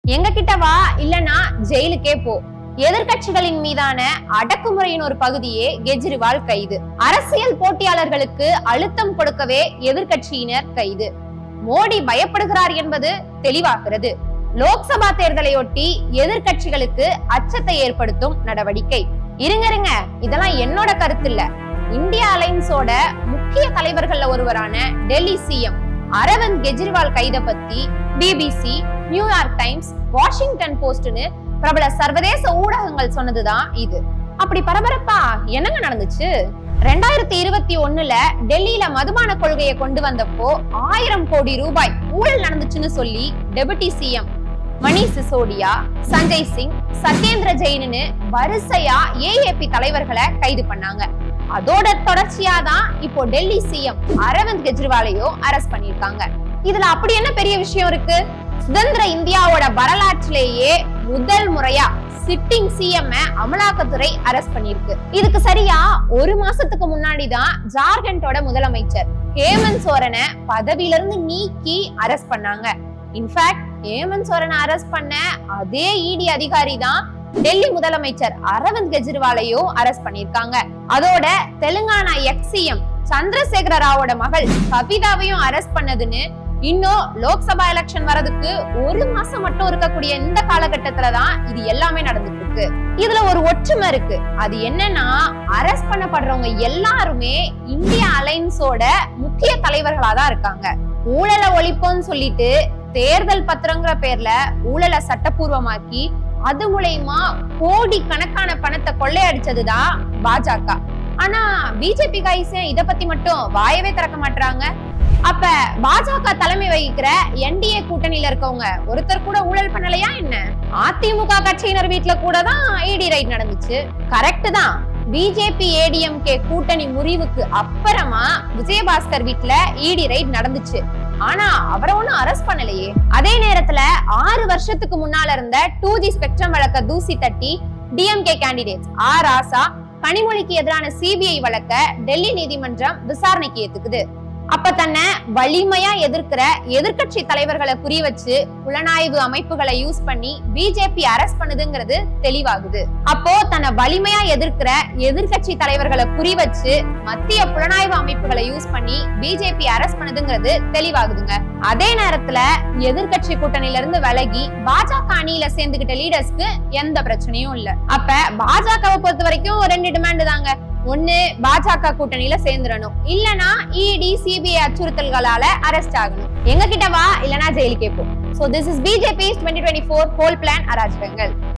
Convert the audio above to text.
எங்க கிட்ட வா இல்லனா ஜெயிலுக்கே போ எதிர்க்கட்சிகளின் மீதான அடக்குமுறையின் ஒரு பகுதியே கெஜ்ரிவால் கைது அரசியல் போட்டியாளர்களுக்கு அழுத்தம் கொடுக்கவே எதிர்க்கட்சியினர் கைது மோடி பயப்படுகிறார் என்பது தெளிவாகிறது லோக்சபா தேர்தலையொட்டி எதிர்க்கட்சிகளுக்கு அச்சத்தை ஏற்படுத்தும் நடவடிக்கை இருங்க இருங்க இதெல்லாம் என்னோட கருத்து இல்ல இந்தியா அலைன்ஸோட முக்கிய தலைவர்கள்ல ஒருவரான டெல்லி சிஎம் அரவிந்த் கெஜ்ரிவால் கைத பத்தி பிபிசி நியூயார்க் டைம்ஸ் வாஷிங்டன் போஸ்ட்னு பிரபல சர்வதேச ஊடகங்கள் சொன்னதுதான் இது அப்படி பரபரப்பா என்னங்க நடந்துச்சு ரெண்டாயிரத்தி இருபத்தி ஒண்ணுல டெல்லியில மதுபான கொள்கையை கொண்டு வந்தப்போ ஆயிரம் கோடி ரூபாய் ஊழல் நடந்துச்சுன்னு சொல்லி டெபுட்டி சிஎம் மணிஷ் சிசோடியா சஞ்சய் சிங் சத்யேந்திர ஜெயின்னு வரிசையா ஏஏபி தலைவர்களை கைது பண்ணாங்க அதோட தொடர்ச்சியா தான் இப்போ டெல்லி சிஎம் அரவிந்த் கெஜ்ரிவாலையும் அரெஸ்ட் பண்ணிருக்காங்க இதுல அப்படி என்ன பெரிய விஷயம் இருக்கு சுதந்திர இந்தியாவோட வரலாற்றிலேயே முதல் முறையா சிட்டிங் சிஎம் அமலாக்கத்துறை அரெஸ்ட் பண்ணிருக்கு இதுக்கு சரியா ஒரு மாசத்துக்கு முன்னாடி தான் ஜார்க்கண்டோட முதலமைச்சர் ஹேமந்த் சோரனை பதவியில இருந்து நீக்கி அரெஸ்ட் பண்ணாங்க இன்ஃபேக்ட் ஹேமந்த் சோரனை அரெஸ்ட் பண்ண அதே இடி அதிகாரி தான் டெல்லி முதலமைச்சர் அரவிந்த் கெஜ்ரிவாலையும் அரெஸ்ட் பண்ணிருக்காங்க அதோட தெலுங்கானா எக்ஸிஎம் சந்திரசேகர ராவோட மகள் கவிதாவையும் அரெஸ்ட் பண்ணதுன்னு இன்னும் லோக்சபா எலெக்ஷன் வரதுக்கு ஒரு மாசம் மட்டும் இருக்கக்கூடிய இந்த காலகட்டத்துல தான் இது எல்லாமே நடந்துட்டு இருக்கு இதுல ஒரு ஒற்றுமை இருக்கு அது என்னன்னா அரெஸ்ட் பண்ணப்படுறவங்க எல்லாருமே இந்திய அலைன்ஸோட முக்கிய தலைவர்களா தான் இருக்காங்க ஊழலை ஒழிப்போம்னு சொல்லிட்டு தேர்தல் பத்திரங்கிற பேர்ல ஊழலை சட்டப்பூர்வமாக்கி அது மூலயமா கோடி கணக்கான பணத்தை கொள்ளையடிச்சதுதான் பாஜக ஆனா பிஜேபி கைஸ் இத பத்தி மட்டும் வாயவே திறக்க மாட்டாங்க அப்ப பாஜக தலைமை வகிக்கிற என்டிஏ கூட்டணியில இருக்கவங்க ஒருத்தர் கூட ஊழல் பண்ணலையா என்ன அதிமுக கட்சியினர் வீட்ல கூட தான் ஐடி ரைட் நடந்துச்சு கரெக்ட் தான் பிஜேபி ஏடிஎம்கே கூட்டணி முறிவுக்கு அப்புறமா விஜயபாஸ்கர் வீட்ல இடி ரைட் நடந்துச்சு ஆனா அவரை ஒண்ணும் அரெஸ்ட் பண்ணலையே அதே நேரத்துல ஆறு வருஷத்துக்கு முன்னால இருந்த டூ ஜி ஸ்பெக்ட்ரம் வழக்க தூசி தட்டி டிஎம்கே கேண்டிடேட்ஸ் ஆர் ராசா கனிமொழிக்கு எதிரான சிபிஐ வழக்க டெல்லி நீதிமன்றம் விசாரணைக்கு ஏத்துக்குது அப்ப தன்னை வலிமையா எதிர்க்கிற எதிர்க்கட்சி தலைவர்களை குறி வச்சு புலனாய்வு அமைப்புகளை யூஸ் பண்ணி பிஜேபி அரெஸ்ட் பண்ணுதுங்கிறது தெளிவாகுது அப்போ தன்னை வலிமையா எதிர்க்கிற எதிர்க்கட்சி தலைவர்களை குறி வச்சு மத்திய புலனாய்வு அமைப்புகளை யூஸ் பண்ணி பிஜேபி அரெஸ்ட் பண்ணுதுங்கிறது தெளிவாகுதுங்க அதே நேரத்துல எதிர்க்கட்சி கூட்டணியில இருந்து விலகி பாஜக அணியில சேர்ந்துகிட்ட லீடர்ஸ்க்கு எந்த பிரச்சனையும் இல்ல அப்ப பாஜகவை பொறுத்த வரைக்கும் ரெண்டு டிமாண்ட் தாங்க ஒண்ணு பாஜக கூட்டணியில சேர்ந்துடணும் இல்லனா இடி சிபிஐ அச்சுறுத்தல்களால அரெஸ்ட் ஆகணும் எங்க கிட்ட வா இல்லனா ஜெயிலுக்கே போ so this is BJP twenty twenty four poll plan அராஜகங்கள்